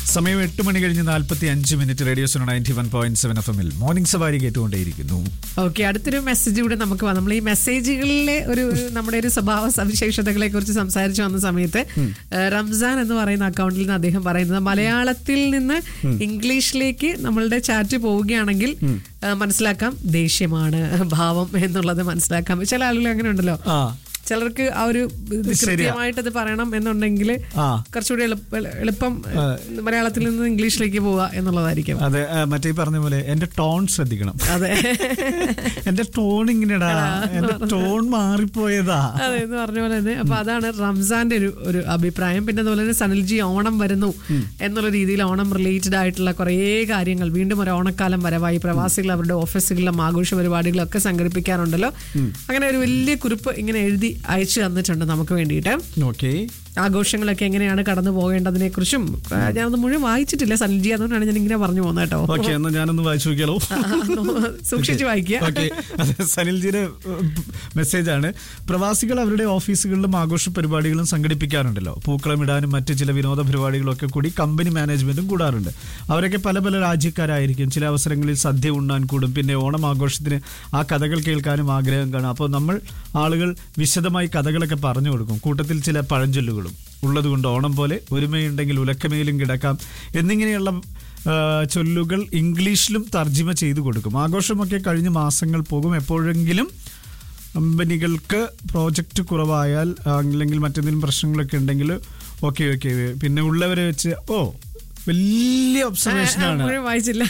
സമയം എട്ട് മണി കഴിഞ്ഞ് നാൽപ്പത്തി അഞ്ച് minute radio zone ninety one point seven F എമ്മിൽ മോർണിംഗ് സവാരി കേട്ടുകൊണ്ടേയിരിക്കുന്നു ഓക്കെ അടുത്തൊരു മെസ്സേജ് കൂടെ നമുക്ക് വന്നു നമ്മൾ ഈ മെസ്സേജുകളിലെ ഒരു ഒരു നമ്മുടെ ഒരു സ്വഭാവ സവിശേഷതകളെ കുറിച്ച് സംസാരിച്ചു വന്ന സമയത്ത് ഏഹ്, റംസാൻ എന്ന് പറയുന്ന അക്കൗണ്ടിൽ നിന്ന് അദ്ദേഹം പറയുന്നത് മലയാളത്തിൽ നിന്ന് ഇംഗ്ലീഷിലേക്ക് നമ്മളുടെ ചാറ്റ് പോവുകയാണെങ്കിൽ ഏഹ്, മനസ്സിലാക്കാം ദേഷ്യമാണ് ഭാവം എന്നുള്ളത് മനസ്സിലാക്കാം ചില ആളുകൾ അങ്ങനെ ഉണ്ടല്ലോ ആ ചിലർക്ക് ആ ഒരു ഇത് ശരിയാ. കൃത്യമായിട്ട് അത് പറയണം എന്നുണ്ടെങ്കിൽ ആ. കുറച്ചുകൂടി എളുപ്പ- എളുപ്പം ഏഹ്, മലയാളത്തിൽ നിന്ന് ഇംഗ്ലീഷിലേക്ക് പോവുക എന്നുള്ളതായിരിക്കും അതെ ആ, മറ്റേ ഈ പറഞ്ഞ പോലെ എന്റെ ടോൺ ശ്രദ്ധിക്കണം അതെ എന്റെ ടോൺ ഇങ്ങനെടാ എന്റെ ടോൺ മാറിപ്പോയതാ അതെ എന്ന് പറഞ്ഞ പോലെ തന്നെ അപ്പൊ അതാണ് റംസാന്റെ ഒരു ഒരു അഭിപ്രായം പിന്നെ അതുപോലെ തന്നെ സനിൽജി ഓണം വരുന്നു എന്നുള്ള രീതിയിൽ ഓണം റിലേറ്റഡ് ആയിട്ടുള്ള കുറേ കാര്യങ്ങൾ വീണ്ടും ഒരു ഓണക്കാലം വരവായി പ്രവാസികൾ അവരുടെ ഓഫീസുകളിലും ആഘോഷ പരിപാടികളും ഒക്കെ സംഘടിപ്പിക്കാറുണ്ടല്ലോ അങ്ങനെ ഒരു വലിയ കുറിപ്പ് ഇങ്ങനെ എഴുതി അയച്ചു തന്നിട്ടുണ്ട് നമുക്ക് വേണ്ടിയിട്ട് ഓക്കെ ആഘോഷങ്ങളൊക്കെ എങ്ങനെയാണ് കടന്നു പോകേണ്ടതിനെ കുറിച്ചും ഞാനത് മുഴുവൻ വായിച്ചിട്ടില്ല സനിൽജി അതുകൊണ്ടാണ് ഞാൻ ഇങ്ങനെ പറഞ്ഞു പോകുന്നത് കേട്ടോ ഓക്കെ എന്നാ ഞാനൊന്ന് വായിച്ചു നോക്കിയാലോ സൂക്ഷിച്ചു വായിക്കുക ഓക്കെ സനിൽജിയുടെ മെസ്സേജ് ആണ് പ്രവാസികൾ അവരുടെ ഓഫീസുകളിലും ആഘോഷ പരിപാടികളും സംഘടിപ്പിക്കാറുണ്ടല്ലോ പൂക്കളം ഇടാനും മറ്റ് ചില വിനോദ പരിപാടികളും ഒക്കെ കൂടി കമ്പനി മാനേജ്മെന്റും കൂടാറുണ്ട് അവരൊക്കെ പല പല രാജ്യക്കാരായിരിക്കും ചില അവസരങ്ങളിൽ സദ്യ ഉണ്ണാൻ കൂടും പിന്നെ ഓണം ആഘോഷത്തിന് ആ കഥകൾ കേൾക്കാനും ആഗ്രഹം കാണും അപ്പോൾ നമ്മൾ ആളുകൾ വിശദമായി കഥകളൊക്കെ പറഞ്ഞു കൊടുക്കും കൂട്ടത്തിൽ ചില പഴഞ്ചൊല്ലുകളും ഉള്ളതുകൊണ്ട് ഓണം പോലെ ഒരുമയുണ്ടെങ്കിൽ ഉലക്കമേലും കിടക്കാം എന്നിങ്ങനെയുള്ള ആ, ചൊല്ലുകൾ ഇംഗ്ലീഷിലും തർജിമ ചെയ്തു കൊടുക്കും ആഘോഷമൊക്കെ കഴിഞ്ഞ് മാസങ്ങൾ പോകും എപ്പോഴെങ്കിലും കമ്പനികൾക്ക് പ്രോജക്റ്റ് കുറവായാൽ ആ, അല്ലെങ്കിൽ മറ്റെന്തെങ്കിലും പ്രശ്നങ്ങളൊക്കെ ഉണ്ടെങ്കിൽ ഓക്കെ ഓക്കെ പിന്നെ ഉള്ളവരെ വെച്ച് ഓ വലിയ ഒബ്സർവേഷൻ ആണ് മുഴുവൻ വായിച്ചില്ല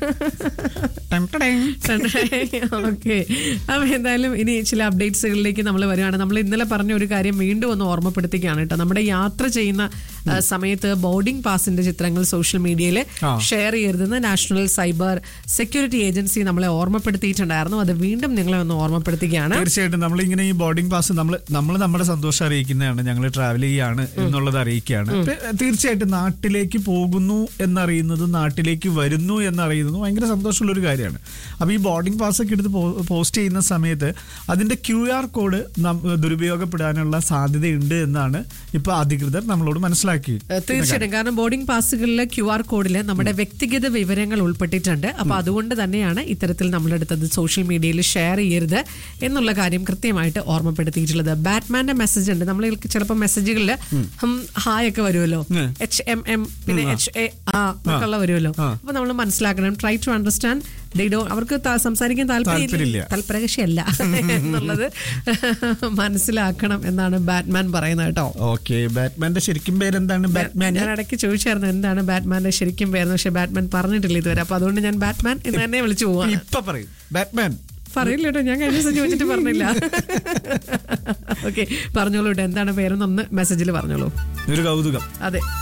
ടം ടടേങ്. ഓക്കെ അപ്പൊ എന്തായാലും ഇനി ചില അപ്ഡേറ്റ്സുകളിലേക്ക് നമ്മൾ വരികയാണ് നമ്മൾ ഇന്നലെ പറഞ്ഞ ഒരു കാര്യം വീണ്ടും ഒന്ന് ഓർമ്മപ്പെടുത്തുകയാണ് കേട്ടോ നമ്മുടെ യാത്ര ചെയ്യുന്ന ആ, സമയത്ത് ബോർഡിംഗ് പാസിന്റെ ചിത്രങ്ങൾ സോഷ്യൽ മീഡിയയിൽ ആ. ഷെയർ ചെയ്യരുതെന്ന് നാഷണൽ സൈബർ സെക്യൂരിറ്റി ഏജൻസി നമ്മളെ ഓർമ്മപ്പെടുത്തിയിട്ടുണ്ടായിരുന്നു അത് വീണ്ടും നിങ്ങളെ ഒന്ന് ഓർമ്മപ്പെടുത്തുകയാണ് തീർച്ചയായിട്ടും നമ്മൾ ഇങ്ങനെ ഈ ബോർഡിംഗ് പാസ് നമ്മൾ നമ്മൾ നമ്മുടെ സന്തോഷം അറിയിക്കുന്നതാണ് ഞങ്ങൾ ട്രാവൽ ചെയ്യാണ് എന്നുള്ളത് അറിയിക്കുകയാണ് ഇപ്പൊ തീർച്ചയായിട്ടും നാട്ടിലേക്ക് പോകുന്നു എന്നറിയുന്നതും നാട്ടിലേക്ക് വരുന്നു എന്നറിയുന്നതും ഭയങ്കര സന്തോഷമുള്ള ഒരു കാര്യമാണ് അപ്പൊ ഈ ബോർഡിംഗ് പാസ് ഒക്കെ എടുത്ത് പോസ്റ്റ് ചെയ്യുന്ന സമയത്ത് അതിന്റെ ക്യു ആർ കോഡ് ദുരുപയോഗപ്പെടാനുള്ള സാധ്യതയുണ്ട് എന്നാണ് ഇപ്പൊ അധികൃതർ നമ്മളോട് മനസ്സിലാക്കി ഏഹ് തീർച്ചയായിട്ടും കാരണം ബോർഡിംഗ് പാസുകളിലെ ക്യു ആർ കോഡിൽ നമ്മുടെ വ്യക്തിഗത വിവരങ്ങൾ ഉൾപ്പെട്ടിട്ടുണ്ട് അപ്പൊ അതുകൊണ്ട് തന്നെയാണ് ഇത്തരത്തിൽ നമ്മളെടുത്തത് സോഷ്യൽ മീഡിയയിൽ ഷെയർ ചെയ്യരുത് എന്നുള്ള കാര്യം കൃത്യമായിട്ട് ഓർമ്മപ്പെടുത്തിയിട്ടുള്ളത് ബാറ്റ്മാന്റെ മെസ്സേജ് ഉണ്ട് നമ്മൾ ചിലപ്പോൾ മെസ്സേജുകളിൽ ഹായ് ഒക്കെ വരുമല്ലോ ഉം. എച്ച് എം എം പിന്നെ എച്ച് എ ആ ഒക്കെ വരുമല്ലോ ആ. അപ്പൊ നമ്മൾ മനസ്സിലാക്കണം ട്രൈ ടു അണ്ടർസ്റ്റാൻഡ് ദേ ഡോ അവർക്ക് ത- സംസാരിക്കാൻ താല്പര്യം താല്പര്യമില്ല. താല്പര്യകശിയല്ല എന്നുള്ളത് മനസ്സിലാക്കണം എന്നാണ് ബാറ്റ്മാൻ പറയുന്നത് കേട്ടോ ഓക്കെ ബാറ്റ്മാന്റെ ശരിക്കും പേരെന്താണ് ബാറ്റ്മാൻ ഞാൻ ഇടയ്ക്ക് ചോദിച്ചായിരുന്നു എന്താണ് ബാറ്റ്മാന്റെ ശരിക്കും പേരെന്ന് പക്ഷെ ബാറ്റ്മാൻ പറഞ്ഞിട്ടില്ല ഇതുവരെ അപ്പൊ അതുകൊണ്ട് ഞാൻ ബാറ്റ്മാൻ എന്ന് തന്നെ വിളിച്ചു പോവാണ് ഇപ്പൊ പറയും ബാറ്റ്മാൻ പറയില്ല കേട്ടോ ഞാൻ കഴിഞ്ഞ ദിവസം ചോദിച്ചിട്ട് പറഞ്ഞില്ല ഓക്കെ പറഞ്ഞോളൂ കേട്ടോ എന്താണ് പേരെന്നൊന്ന് മെസ്സേജിൽ പറഞ്ഞോളൂ ഒരു കൗതുകം അതെ